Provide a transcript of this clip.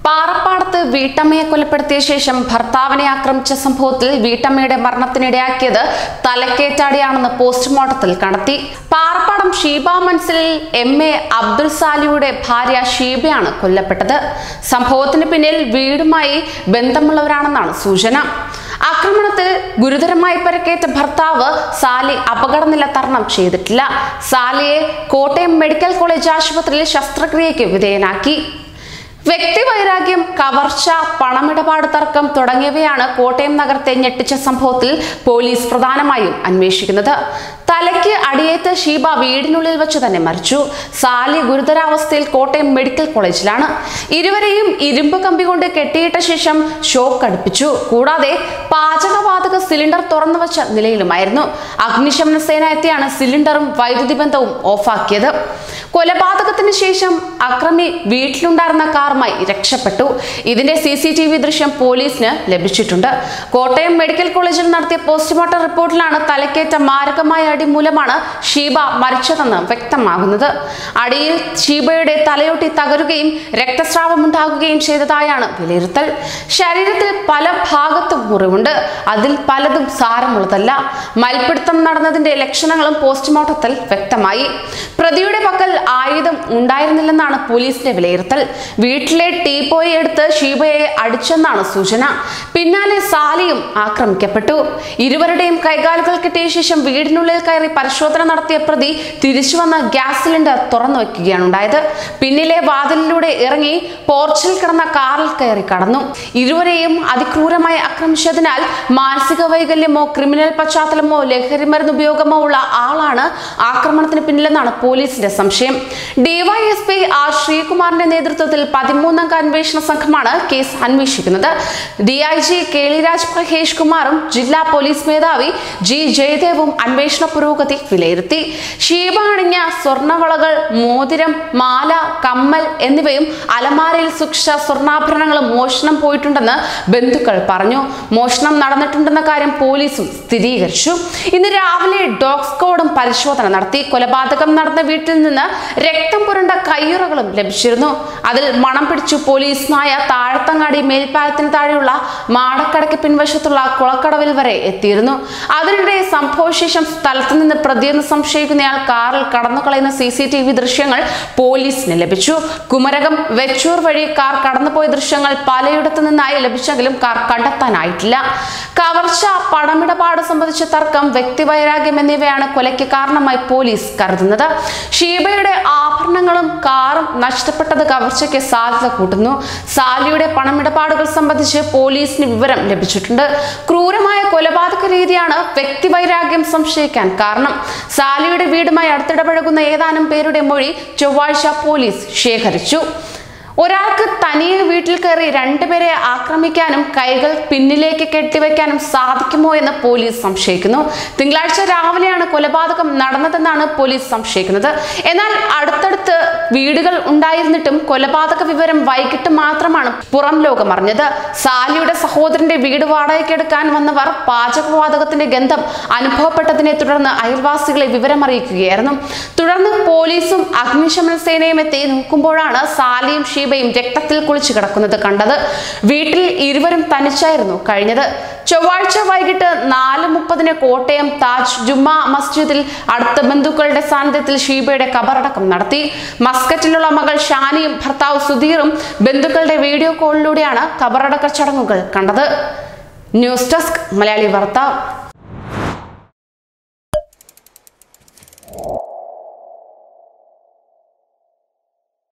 പാറപ്പാടത്ത് വീട്ടമ്മയെ കൊലപ്പെടുത്തിയ ശേഷം ഭർത്താവിനെ ആക്രമിച്ച സംഭവത്തിൽ വീട്ടമ്മയുടെ മരണത്തിനിടയാക്കിയത് തലക്കേറ്റാടിയാണെന്ന് പോസ്റ്റ്മോർട്ടത്തിൽ കണ്ടെത്തി പാറപ്പാടം ഷീബ മൻസിലിൽ എം എ അബ്ദുൾ സാലിയുടെ ഭാര്യ ഷീബയാണ് കൊല്ലപ്പെട്ടത് സംഭവത്തിന് പിന്നിൽ വീടുമായി ബന്ധമുള്ളവരാണെന്നാണ് സൂചന ആക്രമണത്തിൽ ഗുരുതരമായി പരിക്കേറ്റ ഭർത്താവ് സാലി അപകടനില തരണം ചെയ്തിട്ടില്ല സാലിയെ കോട്ടയം മെഡിക്കൽ കോളേജ് ആശുപത്രിയിൽ ശസ്ത്രക്രിയയ്ക്ക് വിധേയനാക്കി വ്യക്തിവൈരാഗ്യം കവർച്ച പണമിടപാട് തർക്കം തുടങ്ങിയവയാണ് കോട്ടയം നഗരത്തെ ഞെട്ടിച്ച സംഭവത്തിൽ പോലീസ് പ്രധാനമായും അന്വേഷിക്കുന്നത് തലയ്ക്ക് അടിയേറ്റ് ഷീബ വീടിനുള്ളിൽ വെച്ച് തന്നെ മരിച്ചു സാലി ഗുരുതരാവസ്ഥയിൽ കോട്ടയം മെഡിക്കൽ കോളേജിലാണ് ഇരുവരെയും ഇരുമ്പ് കമ്പി കൊണ്ട് കെട്ടിയിട്ട ശേഷം ഷോക്ക് അടുപ്പിച്ചു കൂടാതെ പാചകവാതക സിലിണ്ടർ തുറന്നു വെച്ച നിലയിലുമായിരുന്നു അഗ്നിശമന സേന എത്തിയാണ് സിലിണ്ടറും വൈദ്യുതി ബന്ധവും ഓഫാക്കിയത് കൊലപാതകത്തിന് ശേഷം അക്രമി വീട്ടിലുണ്ടായിരുന്ന കാറുമായി രക്ഷപ്പെട്ടു ഇതിന്റെ സി സി ടി വി ദൃശ്യം പോലീസിന് ലഭിച്ചിട്ടുണ്ട് കോട്ടയം മെഡിക്കൽ കോളേജിൽ നടത്തിയ പോസ്റ്റ്മോർട്ടം റിപ്പോർട്ടിലാണ് തലക്കേറ്റ മാരകമായ അടി മൂലമാണ് ഷീബ മരിച്ചതെന്ന് വ്യക്തമാകുന്നത് അടിയിൽ ഷീബയുടെ തലയൊട്ടി തകരുകയും രക്തസ്രാവം ഉണ്ടാകുകയും ചെയ്തതായാണ് വിലയിരുത്തൽ ശരീരത്തിൽ പല ഭാഗത്തും മുറിവുണ്ട് അതിൽ പലതും സാരമുള്ളതല്ല മൽപിടുത്തം നടന്നതിന്റെ ലക്ഷണങ്ങളും പോസ്റ്റ്മോർട്ടത്തിൽ വ്യക്തമായി പ്രതിയുടെ പക്കൽ ആയുധം ഉണ്ടായിരുന്നില്ലെന്നാണ് പോലീസിന്റെ വിലയിരുത്തൽ വീട്ടിലെ ടീപ്പോയി എടുത്ത് ഷീബയെ അടിച്ചെന്നാണ് സൂചന പിന്നാലെ സാലിയും ആക്രമിക്കപ്പെട്ടു ഇരുവരുടെയും കൈകാലുകൾ കിട്ടിയ ശേഷം വീടിനുള്ളിൽ കയറി പരിശോധന നടത്തിയ പ്രതി തിരിച്ചു വന്ന ഗ്യാസ് സിലിണ്ടർ തുറന്നു വയ്ക്കുകയാണ് ഉണ്ടായത് പിന്നിലെ വാതിലിലൂടെ ഇറങ്ങി പോർച്ചിൽ കിടന്ന കാറിൽ കയറി കടന്നു ഇരുവരെയും അതിക്രൂരമായി ആക്രമിച്ചതിനാൽ മാനസിക വൈകല്യമോ ക്രിമിനൽ പശ്ചാത്തലമോ ലഹരി മരുന്ന് ഉപയോഗമോ ഉള്ള ആളാണ് ആക്രമണത്തിന് പിന്നിലെന്നാണ് പോലീസിന്റെ സംശയം ഡിവൈഎസ്പി ആർ ശ്രീകുമാറിന്റെ നേതൃത്വത്തിൽ പതിമൂന്നംഗ അന്വേഷണ സംഘമാണ് കേസ് അന്വേഷിക്കുന്നത് D I G Keliraj Mahesh കുമാറും ജില്ലാ പോലീസ് മേധാവി ജി ജയദേവും അന്വേഷണ പുരോഗതി വിലയിരുത്തി ഷീബ അണിഞ്ഞ സ്വർണവളകൾ മോതിരം മാല കമ്മൽ എന്നിവയും അലമാരയിൽ സൂക്ഷിച്ച സ്വർണ്ണാഭരണങ്ങളും മോഷണം പോയിട്ടുണ്ടെന്ന് ബന്ധുക്കൾ പറഞ്ഞു മോഷണം നടന്നിട്ടുണ്ടെന്ന കാര്യം പോലീസും സ്ഥിരീകരിച്ചു ഇന്ന് രാവിലെ ഡോഗ് സ്ക്വാഡും പരിശോധന നടത്തി കൊലപാതകം നടന്ന വീട്ടിൽ നിന്ന് രക്തം പുരണ്ട കയ്യുറകളും ലഭിച്ചിരുന്നു അതിൽ മണം പിടിച്ചു പോലീസ് നായ താഴത്തങ്ങാടി മേൽപ്പാലത്തിന് താഴെയുള്ള മാടക്കടയ്ക്ക് പിൻവശത്തുള്ള കുളക്കടവിൽ വരെ എത്തിയിരുന്നു അതിനിടെ സംഭവശേഷം സ്ഥലത്ത് നിന്ന് പ്രതിയെന്ന് സംശയിക്കുന്നയാൾ കാറിൽ കടന്നു കളയുന്ന സി സി ടി വി ദൃശ്യങ്ങൾ പോലീസിന് ലഭിച്ചു കുമരകം വെച്ചൂർ വഴി കാർ കടന്നുപോയ ദൃശ്യങ്ങൾ പലയിടത്തു നിന്നായി ലഭിച്ചെങ്കിലും കാർ കണ്ടെത്താനായിട്ടില്ല കവർച്ച പണമിടപാട് സംബന്ധിച്ച തർക്കം വ്യക്തിവൈരാഗ്യം എന്നിവയാണ് കൊലയ്ക്ക് കാരണമായി പോലീസ് കരുതുന്നത് ഷീബയുടെ ആഭരണങ്ങളും കാറും നഷ്ടപ്പെട്ടത് കവർച്ചയ്ക്ക് സാധ്യത കൂട്ടുന്നു സാലിയുടെ പണമിടപാടുകൾ സംബന്ധിച്ച് പോലീസിന് വിവരം ലഭിച്ചിട്ടുണ്ട് ക്രൂരമായ കൊലപാതക രീതിയാണ് വ്യക്തിവൈരാഗ്യം സംശയിക്കാൻ കാരണം സാലിയുടെ വീടുമായി അടുത്തിടപഴകുന്ന ഏതാനും പേരുടെ മൊഴി ചൊവ്വാഴ്ച പോലീസ് ശേഖരിച്ചു ഒരാൾക്ക് തനിയെ വീട്ടിൽ കയറി രണ്ടുപേരെ ആക്രമിക്കാനും കൈകൾ പിന്നിലേക്ക് കെട്ടിവെക്കാനും സാധിക്കുമോ എന്ന് പോലീസ് സംശയിക്കുന്നു തിങ്കളാഴ്ച രാവിലെയാണ് കൊലപാതകം നടന്നതെന്നാണ് പോലീസ് സംശയിക്കുന്നത് എന്നാൽ അടുത്തടുത്ത് വീടുകൾ ഉണ്ടായിരുന്നിട്ടും കൊലപാതക വിവരം വൈകിട്ട് മാത്രമാണ് പുറം ലോകം അറിഞ്ഞത് സാലിയുടെ സഹോദരന്റെ വീട് വാടകയ്ക്കെടുക്കാൻ വന്നവർ പാചകവാതകത്തിന്റെ ഗന്ധം അനുഭവപ്പെട്ടതിനെ തുടർന്ന് അയൽവാസികളെ വിവരമറിയിക്കുകയായിരുന്നു തുടർന്ന് പോലീസും അഗ്നിശമന സേനയും എത്തി നോക്കുമ്പോഴാണ് സാലിയും ഷീബയും രക്തത്തിൽ കുളിച്ചു കിടക്കുന്നത് കണ്ടത് വീട്ടിൽ ഇരുവരും തനിച്ചായിരുന്നു കഴിഞ്ഞത് ചൊവ്വാഴ്ച വൈകിട്ട് നാല് മുപ്പതിന് കോട്ടയം താജ് ജുമാ മസ്ജിദിൽ അടുത്ത ബന്ധുക്കളുടെ സാന്നിധ്യത്തിൽ ഷീബയുടെ കബറടക്കം നടത്തി മസ്കറ്റിലുള്ള മകൾ ഷാനിയും ഭർത്താവ് സുധീറും ബന്ധുക്കളുടെ വീഡിയോ കോളിലൂടെയാണ് കബറടക്ക ചടങ്ങുകൾ കണ്ടത് ന്യൂസ് ഡെസ്ക് മലയാളി വാർത്ത